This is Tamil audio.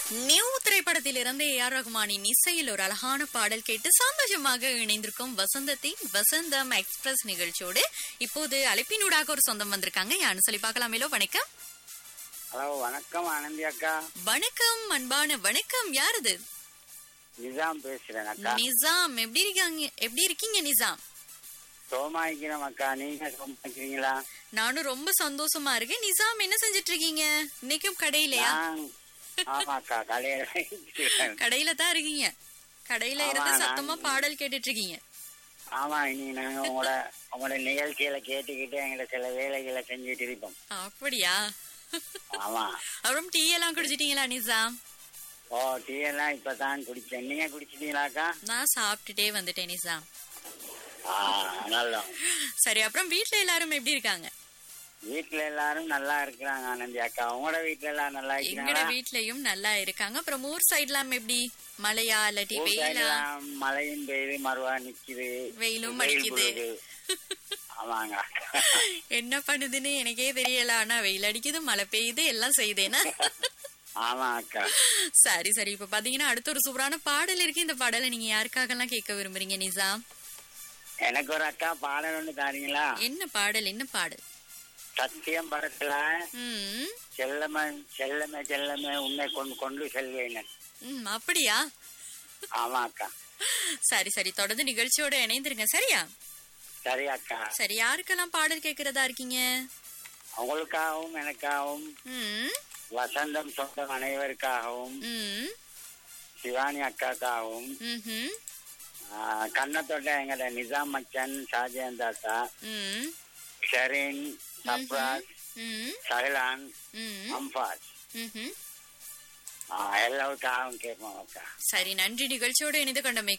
நியூ திரைப்படத்திலிருந்து ஏ ஆர் ரகுமானின் இசையில் ஒரு அழகான பாடல் கேட்டு சந்தோஷமாக இணைந்திருக்கும் வசந்தத்தின் வசந்தம் எக்ஸ்பிரஸ் நிகழ்ச்சியோடு இப்போது அழைப்பினூடாக ஒரு சொந்தம் வந்திருக்காங்க யான்னு சொல்லி பார்க்கலாமேலோ வணக்கம் ஹலோ வணக்கம் ஆனந்தி அக்கா வணக்கம் அன்பான வணக்கம் யாரது நிஜாம் பேசுறேன் அக்கா நிசாம் எப்படி இருக்காங்க எப்படி இருக்கீங்க நிசாம் சோமாய்க்கிறோம் அக்கா நீங்க சோமாய்க்கிறீங்களா நானும் ரொம்ப சந்தோஷமா இருக்கேன் நிசாம் என்ன செஞ்சிட்டு இருக்கீங்க இன்னைக்கும் கடையிலயா நான் ஆமா அக்கா கடையில இருக்கிறேன். கடையில தான் இருக்கீங்க கடையில ஆமா, இருந்து நான்- சத்தமா பாடல் கேட்டுட்டு இருக்கீங்க ஆமா இனி நாங்க உங்களோட உங்களோட நிகழ்ச்சிகளை கேட்டுக்கிட்டு எங்களை சில வேலைகளை செஞ்சுட்டு இருப்போம் அப்படியா ஆமா அப்புறம் டீ எல்லாம் குடிச்சிட்டீங்களா நிசாம் ஓ டீ எல்லாம் இப்பதான் குடிச்சேன் நீங்க குடிச்சிட்டீங்களாக்கா நான் சாப்பிட்டுட்டே வந்துட்டேன் நிசாம் ஆ நல்லா சரி அப்புறம் வீட்ல எல்லாரும் எப்படி இருக்காங்க வீட்டுல எல்லாரும் நல்லா இருக்கிறாங்க ஆனந்தி அக்கா உங்களோட வீட்டுல எல்லாம் நல்லா எங்கட இருக்கிறாங்களா வீட்லயும் நல்லா இருக்காங்க அப்புறம் ஊர் சைட்லாம் எப்படி மழையா இல்லாட்டி ஊர் வெயிலா சைடுலாம் மழையும் பெய்யுது மறுவா நிக்குது வெயிலும் வெயில் அடிக்குது புழுகுது. ஆமாங்க அக்கா என்ன பண்ணுதுன்னு எனக்கே தெரியல ஆனா வெயில் அடிக்குது மழை பெய்யுது எல்லாம் செய்தேனா ஆமா அக்கா சரி சரி இப்ப பாத்தீங்கன்னா அடுத்த ஒரு சூப்பரான பாடல் இருக்கு இந்த பாடலை நீங்க யாருக்காகலாம் கேட்க விரும்புறீங்க நிசாம் எனக்கு ஒரு அக்கா பாடல் ஒண்ணு தாரீங்களா என்ன பாடல் என்ன பாடல் சத்தியம் படத்துல ம் செல்லம செல்லமே செல்லமே உன்னை கொண்டு கொண்டு செல்வேன் ம் அப்படியா ஆமா அக்கா சரி சரி தொடர்ந்து நிகழ்ச்சியோட இணைந்திருங்க சரியா சரி அக்கா சரி யாருக்கெல்லாம் பாடல் கேட்கறதா இருக்கீங்க உங்களுக்காகவும் எனக்காகவும் ம் வசந்தம் சொந்தம் அனைவருக்காகவும் ம் சிவானி அக்காக்காகவும் ம்ஹும், ஆஹ், கண்ணத்தோட்ட எங்கட நிசாம் மச்சன் ஷாஜியான் தாத்தா ம் ஷெரின் சப்ராஸ் ம் சஹிலான் ம் அம்பாஸ் ம்ஹும். ஆஹ், எல்லாருக்காகவும் கேட்போம் அக்கா சரி நன்றி நிகழ்ச்சியோட இணைந்து கொண்டமை